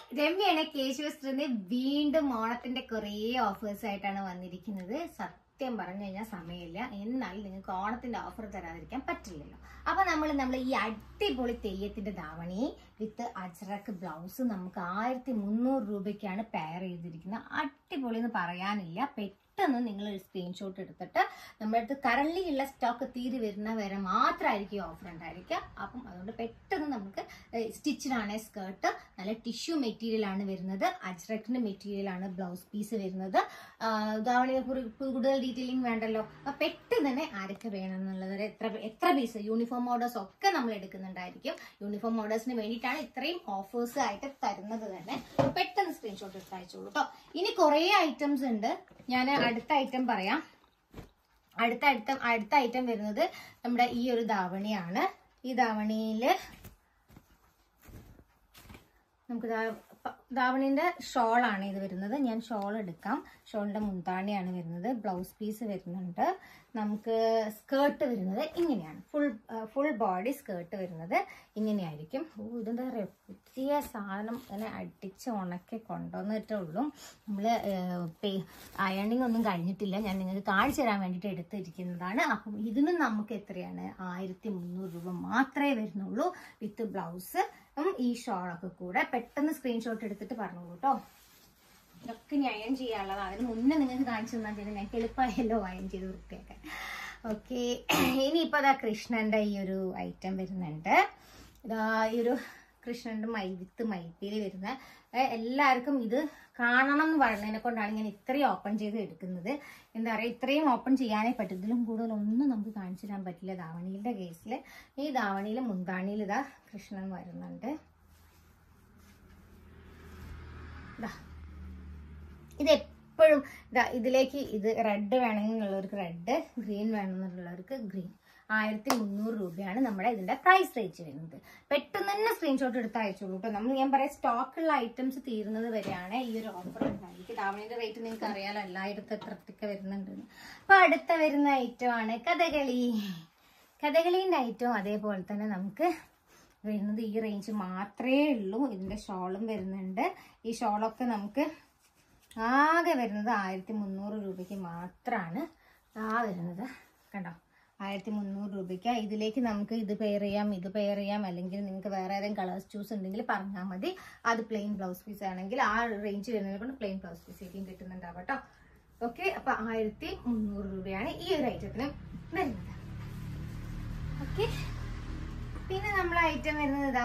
രമ്യാണ് കേശവസ്ത്രന്റെ വീണ്ടും ഓണത്തിന്റെ കുറേ ഓഫേഴ്സ് ആയിട്ടാണ് വന്നിരിക്കുന്നത് സത്യം പറഞ്ഞു കഴിഞ്ഞാൽ സമയമില്ല എന്നാലും നിങ്ങൾക്ക് ഓണത്തിന്റെ ഓഫർ തരാതിരിക്കാൻ പറ്റില്ലല്ലോ അപ്പൊ നമ്മൾ നമ്മൾ ഈ അടിപൊളി തെയ്യത്തിന്റെ ധാവണി വിത്ത് അജ്രക്ക് ബ്ലൗസ് നമുക്ക് ആയിരത്തി മുന്നൂറ് രൂപയ്ക്കാണ് പെയർ ചെയ്തിരിക്കുന്നത് അടിപൊളി എന്ന് പറയാനില്ല പെട്ടെന്ന് നിങ്ങൾ ഒരു സ്ക്രീൻഷോട്ട് എടുത്തിട്ട് നമ്മുടെ അടുത്ത് കറന്റ് ഉള്ള സ്റ്റോക്ക് തീരി വരുന്ന വരെ മാത്രമായിരിക്കും ഈ ഓഫർ ഉണ്ടായിരിക്കുക അപ്പം അതുകൊണ്ട് പെട്ടെന്ന് നമുക്ക് സ്റ്റിച്ചിനാണ് സ്കേർട്ട് നല്ല ടിഷ്യൂ മെറ്റീരിയൽ ആണ് വരുന്നത് അജ്രക്കിന്റെ മെറ്റീരിയൽ ആണ് ബ്ലൗസ് പീസ് വരുന്നത് ധാവണിയെ കുറിച്ച് കൂടുതൽ ഡീറ്റെയിലിംഗ് വേണ്ടല്ലോ അപ്പൊ പെട്ടെന്ന് തന്നെ ആരൊക്കെ വേണം എന്നുള്ളത് എത്ര എത്ര പീസ് യൂണിഫോം ഓർഡേഴ്സ് ഒക്കെ നമ്മൾ എടുക്കുന്നുണ്ടായിരിക്കും യൂണിഫോം ഓർഡേഴ്സിന് വേണ്ടിയിട്ടാണ് ഇത്രയും ഓഫേഴ്സ് ആയിട്ട് തരുന്നത് തന്നെ പെട്ടെന്ന് സ്ക്രീൻഷോട്ട് എടുത്ത് അയച്ചോളൂ കേട്ടോ ഇനി കുറേ ഐറ്റംസ് ഉണ്ട് ഞാൻ അടുത്ത ഐറ്റം പറയാം അടുത്ത അടുത്ത അടുത്ത ഐറ്റം വരുന്നത് നമ്മുടെ ഈ ഒരു ധാവണിയാണ് ഈ ധാവണിയില് നമുക്ക് ദാ- പ- ധാവണിന്റെ ഷോൾ ആണ് ഇത് വരുന്നത് ഞാൻ ഷോൾ എടുക്കാം ഷോളിന്റെ മുന്താണിയാണ് വരുന്നത് ബ്ലൗസ് പീസ് വരുന്നുണ്ട് നമുക്ക് സ്കേർട്ട് വരുന്നത് ഇങ്ങനെയാണ് ഫുൾ ഫുൾ ബോഡി സ്കേർട്ട് വരുന്നത് ഇങ്ങനെയായിരിക്കും ഓ ഇതെന്താ പറയുക പുതിയ സാധനം ഇങ്ങനെ അടിച്ച് ഉണക്കി കൊണ്ടുവന്നിട്ടേ ഉള്ളൂ നമ്മൾ അയണിങ് ഒന്നും കഴിഞ്ഞിട്ടില്ല ഞാൻ നിങ്ങൾക്ക് കാണിച്ചു തരാൻ വേണ്ടിയിട്ട് എടുത്തിരിക്കുന്നതാണ് അപ്പം ഇതിനും നമുക്ക് എത്രയാണ് ആയിരത്തി മുന്നൂറ് രൂപ മാത്രമേ വരുന്നുള്ളൂ വിത്ത് ബ്ലൗസ് ഈ ഷോളൊക്കെ കൂടെ പെട്ടെന്ന് സ്ക്രീൻഷോട്ട് എടുത്തിട്ട് പറഞ്ഞോളൂ കേട്ടോ ഇതൊക്കെ ഞാൻ അയൺ ചെയ്യാനുള്ളതാണ് അതിന് മുന്നേ നിങ്ങൾക്ക് കാണിച്ചു തന്നാൽ ചെയ്ത് ഞങ്ങൾക്ക് എളുപ്പമായല്ലോ അയൺ ചെയ്ത് വൃത്തിയാക്കാൻ ഓക്കെ ഇനിയിപ്പോൾ അതാ കൃഷ്ണന്റെ ഈ ഒരു ഐറ്റം വരുന്നുണ്ട് ഇതാ ഈ ഒരു കൃഷ്ണന്റെ മൈ വിത്ത് മൈപ്പിയിൽ വരുന്ന ഏ, എല്ലാവർക്കും ഇത് കാണണം എന്ന് പറയുന്നതിനെ കൊണ്ടാണ് ഞാൻ ഇത്രയും ഓപ്പൺ ചെയ്ത് എടുക്കുന്നത് എന്താ പറയുക ഇത്രയും ഓപ്പൺ ചെയ്യാനേ പറ്റും ഇതിലും കൂടുതൽ ഒന്നും നമുക്ക് കാണിച്ചു തരാൻ പറ്റില്ല ധാവണിയുടെ കേസിൽ ഈ ധാവണിയിൽ മുന്താണിയിൽ ഇതാ കൃഷ്ണൻ വരുന്നുണ്ട് ഇതാ ഇത് എപ്പോഴും ഇതാ ഇതിലേക്ക് ഇത് റെഡ് വേണമെന്നുള്ളവർക്ക് റെഡ് ഗ്രീൻ വേണമെന്നുള്ളവർക്ക് ഗ്രീൻ ആയിരത്തി മുന്നൂറ് രൂപയാണ് നമ്മുടെ ഇതിന്റെ പ്രൈസ് റേറ്റ് വരുന്നത് പെട്ടെന്ന് തന്നെ സ്ക്രീൻഷോട്ട് എടുത്ത് അയച്ചോളൂ കേട്ടോ നമ്മൾ ഞാൻ പറയാം സ്റ്റോക്കുള്ള ഐറ്റംസ് തീരുന്നത് വരെയാണ് ഈ ഒരു ഓഫർ ഉണ്ടായിരിക്കും ധാവണിയുടെ റേറ്റ് നിങ്ങൾക്ക് അറിയാലോ എല്ലായിടത്തും എത്രത്തൊക്കെ വരുന്നുണ്ടെന്ന് അപ്പൊ അടുത്ത വരുന്ന ഐറ്റം ആണ് കഥകളി കഥകളീൻ്റെ ഐറ്റവും അതേപോലെ തന്നെ നമുക്ക് വരുന്നത് ഈ റേഞ്ച് മാത്രമേ ഉള്ളൂ ഇതിന്റെ ഷോളും വരുന്നുണ്ട് ഈ ഷോളൊക്കെ നമുക്ക് ആകെ വരുന്നത് ആയിരത്തി മുന്നൂറ് രൂപയ്ക്ക് മാത്രമാണ് ആ വരുന്നത് കണ്ടോ ആയിരത്തി മുന്നൂറ് രൂപയ്ക്ക് ഇതിലേക്ക് നമുക്ക് ഇത് പെയർ ചെയ്യാം ഇത് പെയർ ചെയ്യാം അല്ലെങ്കിൽ നിങ്ങൾക്ക് വേറെ ഏതെങ്കിലും കളേഴ്സ് ചൂസ് ഉണ്ടെങ്കിൽ പറഞ്ഞാൽ മതി അത് പ്ലെയിൻ ബ്ലൗസ് പീസ് ആണെങ്കിൽ ആ റേഞ്ച് വരുന്നത് കൊണ്ട് പ്ലെയിൻ ബ്ലൗസ് പീസ് ആയിരിക്കും കിട്ടുന്നുണ്ടാവും കേട്ടോ ഓക്കെ അപ്പൊ ആയിരത്തി മുന്നൂറ് രൂപയാണ് ഈ ഒരു ഐറ്റത്തിന് വരുന്നത് ഓക്കെ പിന്നെ നമ്മളെ ഐറ്റം വരുന്നത് ഇതാ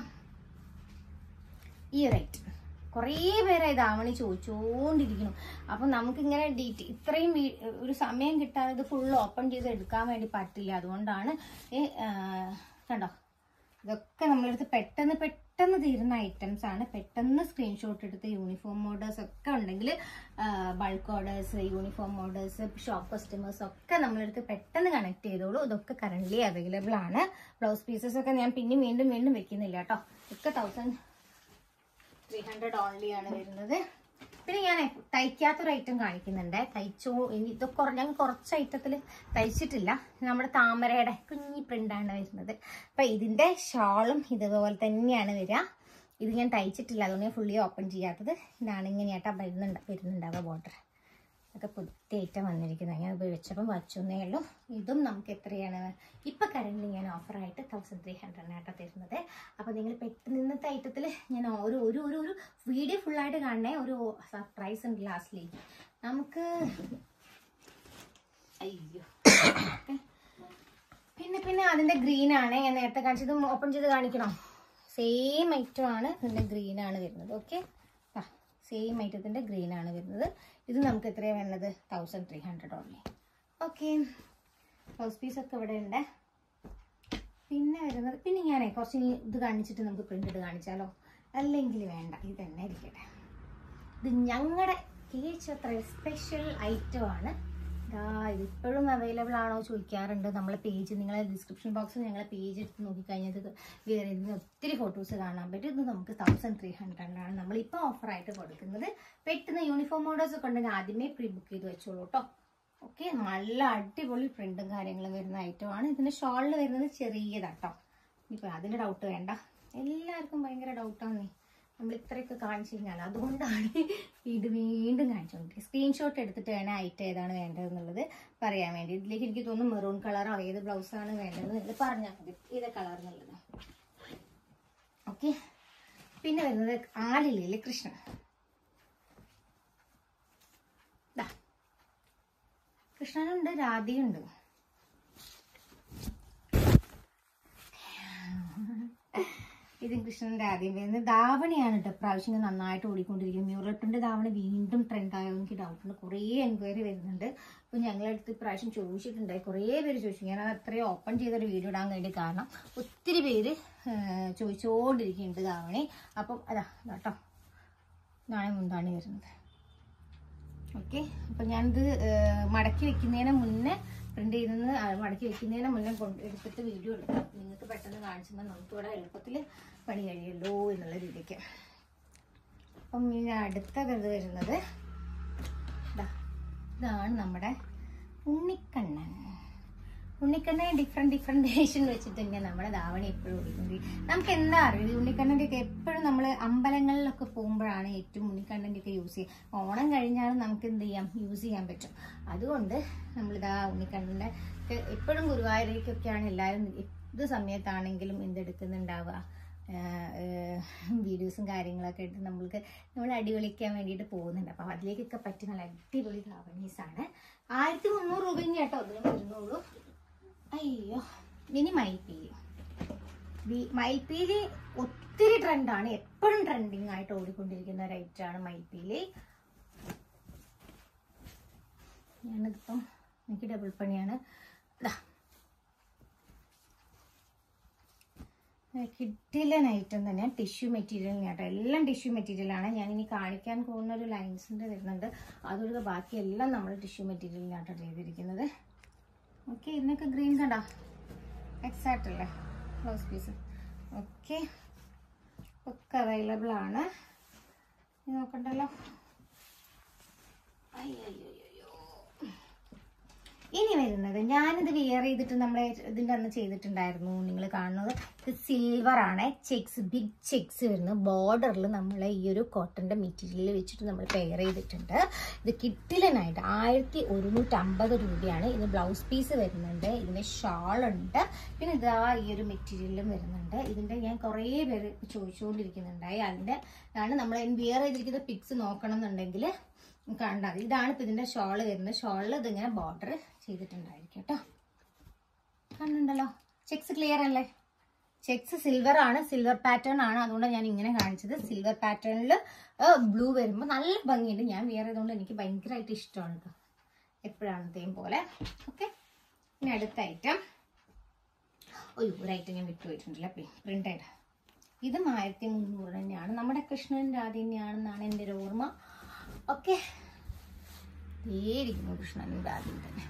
ഈ ഒരു ഐറ്റം കുറേ പേരായി ധാവണി ചോദിച്ചുകൊണ്ടിരിക്കുന്നു അപ്പൊ നമുക്കിങ്ങനെ ഡീറ്റെയിൽ ഇത്രയും വീ- ഒരു സമയം കിട്ടാതെ ഇത് ഫുൾ ഓപ്പൺ ചെയ്ത് എടുക്കാൻ വേണ്ടി പറ്റില്ല അതുകൊണ്ടാണ് ഈ ആ, കണ്ടോ ഇതൊക്കെ നമ്മളെടുത്ത് പെട്ടെന്ന് പെട്ടെന്ന് തീരുന്ന ഐറ്റംസ് ആണ് പെട്ടെന്ന് സ്ക്രീൻഷോട്ട് എടുത്ത് യൂണിഫോം ഓർഡേഴ്സ് ഒക്കെ ഉണ്ടെങ്കിൽ bulk orders uniform orders shop customers ഒക്കെ നമ്മളെടുത്ത് പെട്ടെന്ന് കണക്ട് ചെയ്തോളൂ ഇതൊക്കെ കറന്റ് അവൈലബിൾ ആണ് ബ്ലൗസ് പീസസ് ഒക്കെ ഞാൻ പിന്നെ വീണ്ടും വീണ്ടും വെക്കുന്നില്ല കേട്ടോ ഒക്കെ തൗസൻഡ് ത്രീ ഹൺഡ്രഡ് ഓൺലി ആണ് വരുന്നത് പിന്നെ ഞാൻ തയ്ക്കാത്തൊരു ഐറ്റം കാണിക്കുന്നുണ്ട് തയ്ച്ചോ ഇനി ഇതൊക്കെ ഞാൻ കുറച്ച് ഐറ്റത്തിൽ തയ്ച്ചിട്ടില്ല നമ്മുടെ താമരയുടെ കുഞ്ഞി പ്രിന്റാണ് വരുന്നത് അപ്പൊ ഇതിന്റെ ഷാളും ഇതുപോലെ തന്നെയാണ് വരിക ഇത് ഞാൻ തയ്ച്ചിട്ടില്ല അതുകൊണ്ട് ഞാൻ ഫുള്ളി ഓപ്പൺ ചെയ്യാത്തത് ഇതാണ് ഇങ്ങനെയാട്ടാ വരുന്നുണ്ട് വരുന്നുണ്ടാവുക ബോർഡർ ഒക്കെ പുതിയ ഐറ്റം വന്നിരിക്കുന്നത് ഞാൻ പോയി വെച്ചപ്പം വച്ചെന്നേ ഉള്ളൂ ഇതും നമുക്ക് എത്രയാണ് ഇപ്പൊ കറന്റ് ഞാൻ ഓഫറായിട്ട് തൗസൻഡ് ത്രീ ഹൺഡ്രഡിനായിട്ടാണ് തരുന്നത് അപ്പൊ നിങ്ങൾ പെട്ടെന്ന് ഇന്നത്തെ ഐറ്റത്തിൽ ഞാൻ ഒരു ഒരു ഒരു ഒരു വീഡിയോ ഫുള്ളായിട്ട് കാണണേ ഒരു സർപ്രൈസ് ഉണ്ട് ലാസ്റ്റിലേക്ക് നമുക്ക് അയ്യോ പിന്നെ പിന്നെ അതിന്റെ ഗ്രീൻ ആണ് ഞാൻ നേരത്തെ കാണിച്ചത് ഓപ്പൺ ചെയ്ത് കാണിക്കണം സെയിം ഐറ്റം ആണ് ഇതിന്റെ ഗ്രീൻ ആണ് വരുന്നത് ഓക്കെ സെയിം ഐറ്റത്തിന്റെ ഗ്രീൻ ആണ് വരുന്നത് ഇത് നമുക്ക് എത്രയാണ് വരുന്നത് thousand three hundred only okay blouse piece ഒക്കെ ഇവിടെ ഉണ്ട് പിന്നെ വരുന്നത് പിന്നെ ഞാനേ കുറച്ച് ഇനി ഇത് കാണിച്ചിട്ട് നമുക്ക് പ്രിന്റ് കാണിച്ചാലോ അല്ലെങ്കിൽ വേണ്ട ഇത് തന്നെ ഇരിക്കട്ടെ ഇത് ഞങ്ങളുടെ കേച്ചത്ര സ്പെഷ്യൽ ഐറ്റം ആണ് ഇതാ ഇത് ഇപ്പോഴും അവൈലബിൾ ആണോ ചോദിക്കാറുണ്ട് നമ്മളെ പേജ് നിങ്ങളെ ഡിസ്ക്രിപ്ഷൻ ബോക്സിൽ ഞങ്ങളെ പേജ് എടുത്ത് നോക്കിക്കഴിഞ്ഞാൽ ഇത് വേറെ ഇതിന് ഒത്തിരി ഫോട്ടോസ് കാണാൻ പറ്റും ഇത് നമുക്ക് തൗസൻഡ് ത്രീ ഹൺഡ്രഡിനാണ് നമ്മളിപ്പോൾ ഓഫറായിട്ട് കൊടുക്കുന്നത് പെട്ടെന്ന് യൂണിഫോം ഓർഡേഴ്സ് ഒക്കെ ഉണ്ടെങ്കിൽ ആദ്യമേ പ്രീ ബുക്ക് ചെയ്ത് വെച്ചോളൂ കേട്ടോ ഓക്കെ നല്ല അടിപൊളി പ്രിന്റും കാര്യങ്ങളും വരുന്ന ഐറ്റം ആണ് ഇതിന്റെ ഷോളിൽ വരുന്നത് ചെറിയതാട്ടോ ഇനിയിപ്പോൾ അതിന്റെ ഡൗട്ട് വേണ്ട എല്ലാവർക്കും ഭയങ്കര ഡൗട്ടാണ് നമ്മൾ ഇത്രയൊക്കെ കാണിച്ചു കഴിഞ്ഞാൽ അതുകൊണ്ടാണ് ഇത് വീണ്ടും കാണിച്ചുകൊണ്ടിരിക്കുന്നത് സ്ക്രീൻഷോട്ട് എടുത്തിട്ട് വേണം ഐറ്റം ഏതാണ് വേണ്ടതെന്നുള്ളത് പറയാൻ വേണ്ടി ഇതിലേക്ക് എനിക്ക് തോന്നുന്നു മെറൂൺ കളറോ ഏത് ബ്ലൗസാണ് വേണ്ടത് നിങ്ങൾ പറഞ്ഞാൽ മതി ഏത് കളർ എന്നുള്ളത് ഓക്കെ പിന്നെ വരുന്നത് ആലില്ലേ കൃഷ്ണൻ ദാ. കൃഷ്ണനുണ്ട് രാധയുണ്ട് ഇതും കൃഷ്ണന്റെ ആദ്യം വരുന്നത് ധാവണിയാണ് കേട്ടോ പ്രാവശ്യം ഇങ്ങനെ നന്നായിട്ട് ഓടിക്കൊണ്ടിരിക്കുന്നത് മ്യൂറട്ടിന്റെ ധാവണി വീണ്ടും ട്രെൻഡ് ആയോ എനിക്ക് ഡൗട്ട് ഉണ്ട് കുറേ എൻക്വയറി വരുന്നുണ്ട് അപ്പൊ ഞങ്ങളടുത്ത് ഇപ്രാവശ്യം ചോദിച്ചിട്ടുണ്ടായി കുറേ പേര് ചോദിച്ചു ഞാൻ അത് അത്രയും ഓപ്പൺ ചെയ്തൊരു വീഡിയോ ഇടാൻ വേണ്ടി കാരണം ഒത്തിരി പേര് ആ, ചോദിച്ചുകൊണ്ടിരിക്കുന്നുണ്ട് ധാവണി അപ്പം അതാ കേട്ടോ ഇതാണ് മുന്താണി വരുന്നത് ഓക്കെ അപ്പം ഞാനിത് ഏഹ്, മടക്കി വെക്കുന്നതിന് മുന്നേ പ്രിന്റ് ചെയ്യുന്നത് മടക്കി വെക്കുന്നതിന് മുന്നേ കൊണ്ട് എടുത്തിട്ട് വീഡിയോ എടുക്കാം നിങ്ങൾക്ക് പെട്ടെന്ന് കാണിച്ചു തന്നാൽ നമുക്ക് ഇവിടെ എളുപ്പത്തിൽ പണി കഴിയല്ലോ എന്നുള്ള രീതിക്ക് അപ്പം ഇനി അടുത്ത ഇത് വരുന്നത് ദാ, ഇതാണ് നമ്മുടെ ഉണ്ണിക്കണ്ണൻ ഉണ്ണിക്കണ്ണൻ ഡിഫറെന്റ് ഡിഫറെന്റ് വേഷൻ വെച്ചിട്ട് തന്നെ നമ്മുടെ ധാവണി എപ്പോഴും ഓടിക്കുന്നത് നമുക്ക് എന്താ അറിയില്ല ഉണ്ണിക്കണ്ണൻ്റെ ഒക്കെ എപ്പോഴും നമ്മൾ അമ്പലങ്ങളിലൊക്കെ പോകുമ്പോഴാണ് ഏറ്റവും ഉണ്ണിക്കണ്ണൻ്റെ ഒക്കെ യൂസ് ചെയ്യുക ഓണം കഴിഞ്ഞാലും നമുക്ക് എന്ത് ചെയ്യാം യൂസ് ചെയ്യാൻ പറ്റും അതുകൊണ്ട് നമ്മളിതാ ഉണ്ണിക്കണ്ണൻ്റെ എപ്പോഴും ഗുരുവായൂരേക്കൊക്കെയാണ് എല്ലാവരും ഏത് സമയത്താണെങ്കിലും എന്തെടുക്കുന്നുണ്ടാവുക വീഡിയോസും കാര്യങ്ങളൊക്കെ എടുത്ത് നമ്മൾക്ക് നമ്മൾ അടിപൊളിക്കാൻ വേണ്ടിയിട്ട് പോകുന്നുണ്ട് അപ്പം അതിലേക്കൊക്കെ പറ്റിയ നല്ല അടിപൊളി ധാവണീസാണ് ആയിരത്തി മുന്നൂറ് രൂപയും കേട്ടോ അതിന് വരുന്നുള്ളൂ അയ്യോ ഇനി മയിൽപ്പീലി വി- മയിൽപ്പീലി ഒത്തിരി ട്രെൻഡാണ് എപ്പോഴും ട്രെൻഡിങ് ആയിട്ട് ഓടിക്കൊണ്ടിരിക്കുന്ന ഒരു ഐറ്റമാണ് മയിൽപ്പീലി ഞാനിതിപ്പം എനിക്ക് ഡബിൾ പണിയാണ് ഇതാ കിട്ടില്ല ഐറ്റം തന്നെ ടിഷ്യൂ മെറ്റീരിയൽ കേട്ടോ എല്ലാം ടിഷ്യൂ മെറ്റീരിയലാണ് ഞാൻ ഇനി കാണിക്കാൻ പോകുന്ന ഒരു ലൈൻസിൻ്റെ വരുന്നുണ്ട് അതൊഴികെ ബാക്കി എല്ലാം നമ്മൾ ടിഷ്യൂ മെറ്റീരിയലിനാട്ടോ ചെയ്തിരിക്കുന്നത് ഓക്കെ ഇതിനൊക്കെ ഗ്രീൻ കണ്ടോ എക്സാക്റ്റ് അല്ലേ ബ്ലൗസ് പീസ് ഓക്കെ ഒക്കെ അവൈലബിൾ ആണ് ഇത് നോക്കണ്ടല്ലോ അയ്യോ ഇനി വരുന്നത് ഞാനിത് വിയർ ചെയ്തിട്ട് നമ്മളെ ഇതിൻ്റെ അന്ന് ചെയ്തിട്ടുണ്ടായിരുന്നു നിങ്ങൾ കാണുന്നത് ഇത് സിൽവർ ആണ് ചെക്സ് ബിഗ് ചെക്സ് വരുന്നത് ബോർഡറിൽ നമ്മൾ ഈ ഒരു കോട്ടൻ്റെ മെറ്റീരിയൽ വെച്ചിട്ട് നമ്മൾ പെയർ ചെയ്തിട്ടുണ്ട് ഇത് കിട്ടിലനായിട്ട് ആയിരത്തി ഒരുന്നൂറ്റമ്പത് രൂപയാണ് ഇത് ബ്ലൗസ് പീസ് വരുന്നുണ്ട് ഇതിന് ഷാൾ ഉണ്ട് പിന്നെ ഇതാ ഈ ഒരു മെറ്റീരിയലും വരുന്നുണ്ട് ഇതിൻ്റെ ഞാൻ കുറേ പേര് ചോദിച്ചുകൊണ്ടിരിക്കുന്നുണ്ടായി അതിൻ്റെ ആണ് നമ്മൾ വിയർ ചെയ്തിരിക്കുന്ന പിക്സ് നോക്കണം എന്നുണ്ടെങ്കിൽ കണ്ടാൽ മതി. ഇതാണ് ഇപ്പം ഇതിൻ്റെ ഷോള് വരുന്നത് ഷോളിൽ ഇതിങ്ങനെ ബോർഡർ ചെയ്തിട്ടുണ്ടായിരിക്കും കേട്ടോ കണ്ടുണ്ടല്ലോ ചെക്സ് ക്ലിയർ അല്ലേ ചെക്സ് സിൽവർ ആണ് സിൽവർ പാറ്റേൺ ആണ് അതുകൊണ്ട് ഞാൻ ഇങ്ങനെ കാണിച്ചത് സിൽവർ പാറ്റേണിൽ ബ്ലൂ വരുമ്പോൾ നല്ല ഭംഗിയുണ്ട് ഞാൻ വിയർ ചെയ്തുകൊണ്ട് എനിക്ക് ഭയങ്കരമായിട്ട് ഇഷ്ടമാണ് കേട്ടോ എപ്പോഴാണത്തേയും പോലെ ഓക്കെ ഇനി അടുത്ത ഐറ്റം ഒരു ഒരു ഐറ്റം ഞാൻ വിട്ടുപോയിട്ടുണ്ടല്ലോ പ്രിന്റഡ് ഇതും ആയിരത്തി മുന്നൂറ് തന്നെയാണ് നമ്മുടെ കൃഷ്ണൻ്റെ ആദ്യം തന്നെയാണെന്നാണ് എൻ്റെ ഒരു ഓർമ്മ ഓക്കെ ഇരിക്കുന്നു കൃഷ്ണൻ്റെ ആദ്യം തന്നെ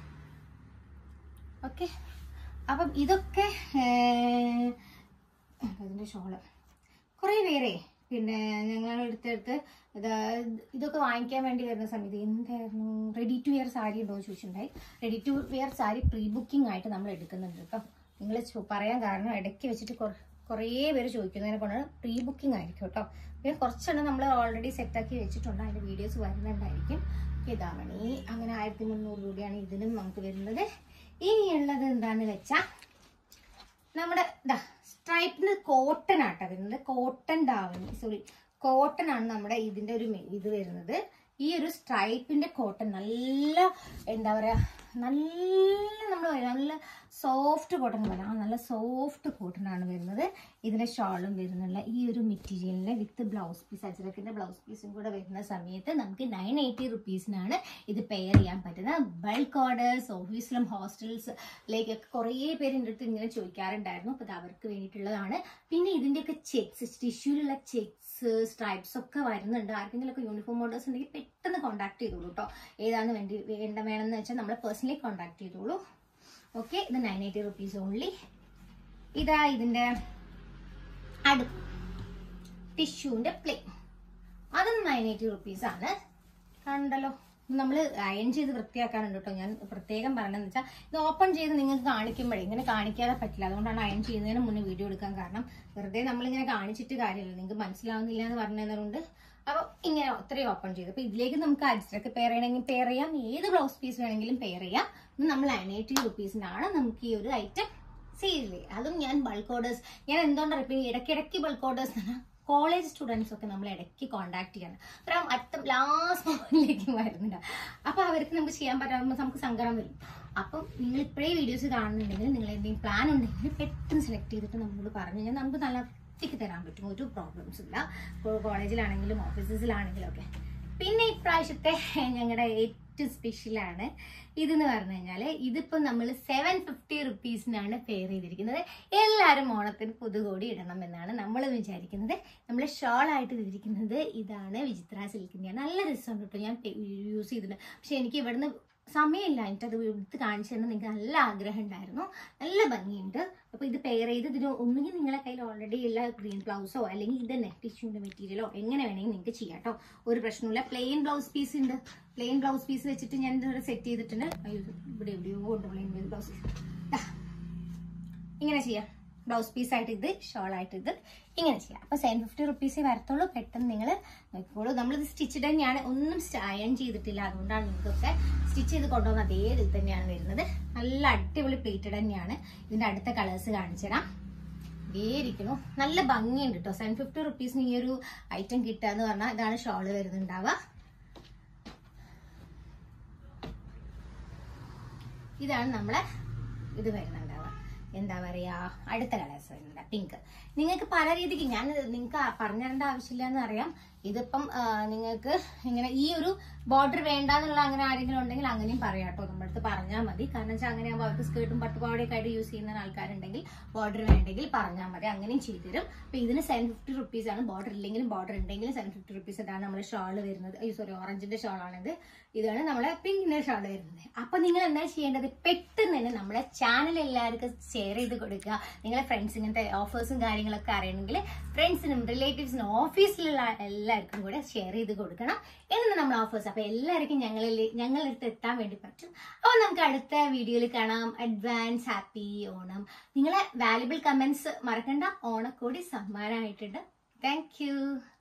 ഓക്കെ അപ്പം ഇതൊക്കെ ഏഹ്, അതിൻ്റെ ഷോള് കുറേ പേരെ പിന്നെ ഞങ്ങൾ എടുത്തെടുത്ത് ഇത് ഇതൊക്കെ വാങ്ങിക്കാൻ വേണ്ടി വരുന്ന സമയത്ത് എന്തായിരുന്നു റെഡി ടു വെയർ സാരി ഉണ്ടോ എന്ന് ചോദിച്ചിട്ടുണ്ടായി ready to wear sari pre booking ആയിട്ട് നമ്മൾ എടുക്കുന്നുണ്ട് കേട്ടോ നിങ്ങൾ പറയാൻ കാരണം ഇടയ്ക്ക് വെച്ചിട്ട് കുറ- കുറേ പേര് ചോദിക്കുന്നതിനെ കൊണ്ടാണ് പ്രീ ബുക്കിംഗ് ആയിരിക്കും കേട്ടോ പിന്നെ കുറച്ചെണ്ണം നമ്മൾ ഓൾറെഡി സെറ്റാക്കി വെച്ചിട്ടുണ്ട് അതിൻ്റെ വീഡിയോസ് വരുന്നുണ്ടായിരിക്കും ഇതാവണി അങ്ങനെ ആയിരത്തി മുന്നൂറ് രൂപയാണ് ഇതിനും നമുക്ക് വരുന്നത് ഇനിയുള്ളത് എന്താണെന്ന് വെച്ചാൽ നമ്മുടെ ഇതാ സ്ട്രൈപ്പിന് കോട്ടൺ ആട്ടോ വരുന്നത് കോട്ടൺ ദാവണി സോറി കോട്ടൺ ആണ് നമ്മുടെ ഇതിന്റെ ഒരു മെ- ഇത് വരുന്നത് ഈ ഒരു സ്ട്രൈപ്പിന്റെ കോട്ടൺ നല്ല എന്താ പറയാ നല്ല നമ്മൾ നല്ല സോഫ്റ്റ് കോട്ടൺ പോലെ ആ നല്ല സോഫ്റ്റ് കോട്ടൺ ആണ് വരുന്നത് ഇതിന്റെ ഷോളും വരുന്നുള്ള ഈ ഒരു മെറ്റീരിയലിന് വിത്ത് ബ്ലൗസ് പീസ് അജരക്കിന്റെ ബ്ലൗസ് പീസും കൂടെ വരുന്ന സമയത്ത് നമുക്ക് നയൻ എയ്റ്റി റുപ്പീസിനാണ് ഇത് പെയർ ചെയ്യാൻ പറ്റുന്നത് ബൾക്ക് ഓർഡേഴ്സ് ഓഫീസിലും ഹോസ്റ്റൽസിലേക്കൊക്കെ കുറേ പേര് എൻ്റെ അടുത്ത് ഇങ്ങനെ ചോദിക്കാറുണ്ടായിരുന്നു അപ്പോൾ അത് അവർക്ക് വേണ്ടിയിട്ടുള്ളതാണ് പിന്നെ ഇതിൻ്റെയൊക്കെ ചെക്സ് ടിഷ്യൂലുള്ള ചെക്സ് സ്ട്രൈപ്സ് ഒക്കെ വരുന്നുണ്ട് ആർക്കെങ്കിലുമൊക്കെ യൂണിഫോം ഓർഡേഴ്സ് ഉണ്ടെങ്കിൽ പെട്ടെന്ന് കോൺടാക്ട് ചെയ്തോളൂ കേട്ടോ ഏതാണ് വേണ്ടി വേണ്ട വേണമെന്ന് വെച്ചാൽ നമ്മളെ പേഴ്സണലി കോൺടാക്ട് ചെയ്തോളൂ ഓക്കെ ഇത് നയൻ എയ്റ്റി റുപ്പീസ് ഓൺലി ഇതാ ഇതിൻ്റെ അടുപ്പ് ടിഷ്യൂവിൻ്റെ പ്ലേ അതും നയൻ എയ്റ്റി റുപ്പീസ് ആണ് കണ്ടല്ലോ നമ്മൾ അയൺ ചെയ്ത് വൃത്തിയാക്കാനുണ്ട് കേട്ടോ ഞാൻ പ്രത്യേകം പറയണമെന്ന് വെച്ചാൽ ഇത് ഓപ്പൺ ചെയ്ത് നിങ്ങൾക്ക് കാണിക്കുമ്പോഴേ ഇങ്ങനെ കാണിക്കാതെ പറ്റില്ല അതുകൊണ്ടാണ് അയൺ ചെയ്യുന്നതിന് മുന്നേ വീഡിയോ എടുക്കാൻ കാരണം വെറുതെ നമ്മളിങ്ങനെ കാണിച്ചിട്ട് കാര്യമില്ല നിങ്ങൾക്ക് മനസ്സിലാവുന്നില്ല എന്ന് പറഞ്ഞതുകൊണ്ട് അപ്പോൾ ഇങ്ങനെ ഒത്രയും ഓപ്പൺ ചെയ്തു അപ്പോൾ ഇതിലേക്ക് നമുക്ക് അരിസ്റ്റൊക്കെ പെയർ ചെയ്യണമെങ്കിൽ പെയർ ചെയ്യാം ഏത് ബ്ലൗസ് പീസ് വേണമെങ്കിലും പെയർ ചെയ്യാം ഇത് നമ്മൾ നയൻറ്റി റുപ്പീസിനാണ് നമുക്ക് ഈ ഒരു ഐറ്റം സീരിയസ്ലി അതും ഞാൻ ബൾക്ക് ഓർഡേഴ്സ് ഞാൻ എന്തുകൊണ്ടാണ് ഇപ്പം ഇടയ്ക്കിടയ്ക്ക് ബൾക്ക് ഓർഡേഴ്സ് കോളേജ് സ്റ്റുഡൻസ് ഒക്കെ നമ്മൾ ഇടയ്ക്ക് കോൺടാക്ട് ചെയ്യണം അപ്പം അറ്റം ലാസ്റ്റ് മൊമെന്റിലേക്ക് വരുന്നുണ്ട് അപ്പൊ അവർക്ക് നമുക്ക് ചെയ്യാൻ പറ്റാകുമ്പോൾ നമുക്ക് സങ്കടം വരും അപ്പം നിങ്ങൾ ഇപ്പോഴേ വീഡിയോസ് കാണുന്നുണ്ടെങ്കിൽ നിങ്ങൾ എന്തെങ്കിലും പ്ലാൻ ഉണ്ടെങ്കിൽ പെട്ടെന്ന് സെലക്ട് ചെയ്തിട്ട് നമ്മളോട് പറഞ്ഞു കഴിഞ്ഞാൽ നമുക്ക് നല്ല വൃത്തിക്ക് തരാൻ പറ്റും ഒരു പ്രോബ്ലംസ് ഇല്ല കോളേജിലാണെങ്കിലും ഓഫീസസിലാണെങ്കിലും ഒക്കെ പിന്നെ ഇപ്രാവശ്യത്തെ ഞങ്ങളുടെ ഏറ്റവും സ്പെഷ്യലാണ് ഇതെന്ന് പറഞ്ഞു കഴിഞ്ഞാൽ ഇതിപ്പോൾ നമ്മൾ സെവൻ ഫിഫ്റ്റി റുപ്പീസിനാണ് പെയർ ചെയ്തിരിക്കുന്നത് എല്ലാവരും ഓണത്തിന് പുതുകോടി ഇടണം എന്നാണ് നമ്മൾ വിചാരിക്കുന്നത് നമ്മൾ ഷോൾ ആയിട്ട് ഇതിരിക്കുന്നത് ഇതാണ് വിചിത്ര സിൽക്കിൻ്റെ നല്ല രസമുണ്ട് കേട്ടോ ഞാൻ യൂസ് ചെയ്തിട്ടുണ്ട് പക്ഷെ എനിക്ക് ഇവിടുന്ന് സമയമില്ല എനിക്കത് എടുത്ത് കാണിച്ചു തന്നെ നിങ്ങൾക്ക് നല്ല ആഗ്രഹം ഉണ്ടായിരുന്നു നല്ല ഭംഗിയുണ്ട് അപ്പോൾ ഇത് പെയർ ചെയ്ത് ഇതിന് ഒന്നുകിൽ നിങ്ങളെ കയ്യിൽ ഓൾറെഡി ഉള്ള ഗ്രീൻ ബ്ലൗസോ അല്ലെങ്കിൽ ഇത് നെറ്റ് ടിഷ്യൂൻ്റെ മെറ്റീരിയലോ എങ്ങനെ വേണമെങ്കിൽ നിങ്ങൾക്ക് ചെയ്യാം കേട്ടോ ഒരു പ്രശ്നമില്ല പ്ലെയിൻ ബ്ലൗസ് പീസ് ഉണ്ട് പ്ലെയിൻ ബ്ലൗസ് പീസ് വെച്ചിട്ട് ഞാൻ ഇതുവരെ സെറ്റ് ചെയ്തിട്ടുണ്ട് അയ്യോ ഇവിടെ എവിടെയോ ഉണ്ട് പ്ലെയിൻ ബ്ലൗസ് ഇങ്ങനെ ചെയ്യാം ബ്ലൗസ് പീസ് ആയിട്ട് ഇത് ഷോൾ ആയിട്ട് ഇത് ഇങ്ങനെ ചെയ്യാം അപ്പൊ സെവൻ ഫിഫ്റ്റി റുപ്പീസേ വരത്തുള്ളൂ പെട്ടെന്ന് നിങ്ങൾ നോക്കിക്കോളൂ നമ്മളിത് സ്റ്റിച്ച് തന്നെയാണ് ഒന്നും അയൺ ചെയ്തിട്ടില്ല അതുകൊണ്ടാണ് നിങ്ങൾക്കൊക്കെ സ്റ്റിച്ച് ചെയ്ത് കൊണ്ടുവന്ന അതേ ഇതിൽ തന്നെയാണ് വരുന്നത് നല്ല അടിപൊളി പ്ലേറ്റഡ് തന്നെയാണ് ഇതിന്റെ അടുത്ത കളേഴ്സ് കാണിച്ചു തരാം ഇതേ ഇരിക്കുന്നു നല്ല ഭംഗിയുണ്ട് കേട്ടോ സെവൻ ഫിഫ്റ്റി റുപ്പീസിന് ഈ ഒരു ഐറ്റം കിട്ടുക എന്ന് പറഞ്ഞാൽ ഇതാണ് ഷോള് വരുന്നുണ്ടാവുക ഇതാണ് നമ്മളെ ഇത് വരുന്നുണ്ടാവുക എന്താ പറയാ അടുത്ത കളേഴ്സ് വരുന്നുണ്ട് പിങ്ക് നിങ്ങൾക്ക് പല രീതിക്ക് ഞാൻ നിങ്ങൾക്ക് പറഞ്ഞു തരേണ്ട ആവശ്യമില്ല എന്ന് അറിയാം ഇതിപ്പം ആ, നിങ്ങൾക്ക് ഇങ്ങനെ ഈ ഒരു ബോർഡർ വേണ്ട എന്നുള്ള അങ്ങനെ ആരെങ്കിലും ഉണ്ടെങ്കിൽ അങ്ങനെയും പറയാം കേട്ടോ നമ്മുടെ അടുത്ത് പറഞ്ഞാൽ മതി കാരണം വെച്ചാൽ അങ്ങനെ ആകുമ്പോൾ അവർക്ക് സ്കേർട്ടും പട്ടുപാവടയൊക്കെ ആയിട്ട് യൂസ് ചെയ്യുന്ന ആൾക്കാരുണ്ടെങ്കിൽ ബോർഡർ വേണ്ടെങ്കിൽ പറഞ്ഞാൽ മതി അങ്ങനെയും ചെയ്തു തരും അപ്പൊ ഇതിന് സെവൻ ഫിഫ്റ്റി റുപ്പീസ് ആണ് ബോർഡർ ഇല്ലെങ്കിലും ബോർഡർ ഉണ്ടെങ്കിലും സെവൻ ഫിഫ്റ്റി റുപ്പീസ് ഇതാണ് നമ്മുടെ ഷോള് വരുന്നത് അയ്യോ സോറി ഓറഞ്ചിന്റെ ഷോളാണിത് ഇതാണ് നമ്മളെ പിങ്കിന്റെ ഷോള് വരുന്നത് അപ്പൊ നിങ്ങൾ എന്താ ചെയ്യേണ്ടത് പെട്ടെന്ന് തന്നെ നമ്മുടെ ചാനൽ എല്ലാവർക്കും ഷെയർ ചെയ്ത് കൊടുക്കുക നിങ്ങളെ ഫ്രണ്ട്സ് ഇങ്ങനത്തെ ഓഫേഴ്സും കാര്യങ്ങളൊക്കെ അറിയണമെങ്കിൽ ഫ്രണ്ട്സിനും റിലേറ്റീവ്സിനും ഓഫീസിലുള്ള എല്ലാവർക്കും കൂടെ ഷെയർ ചെയ്ത് കൊടുക്കണം എന്ന് നമ്മൾ ഓഫേഴ്സ് അപ്പൊ എല്ലാവർക്കും ഞങ്ങളിൽ ഞങ്ങളുടെ അടുത്ത് എത്താൻ വേണ്ടി പറ്റും അപ്പോൾ നമുക്ക് അടുത്ത വീഡിയോയിൽ കാണാം അഡ്വാൻസ് ഹാപ്പി ഓണം നിങ്ങളെ വാല്യുബിൾ കമന്റ്സ് മറക്കണ്ട ഓണക്കോടി സമ്മാനമായിട്ടുണ്ട് താങ്ക് യു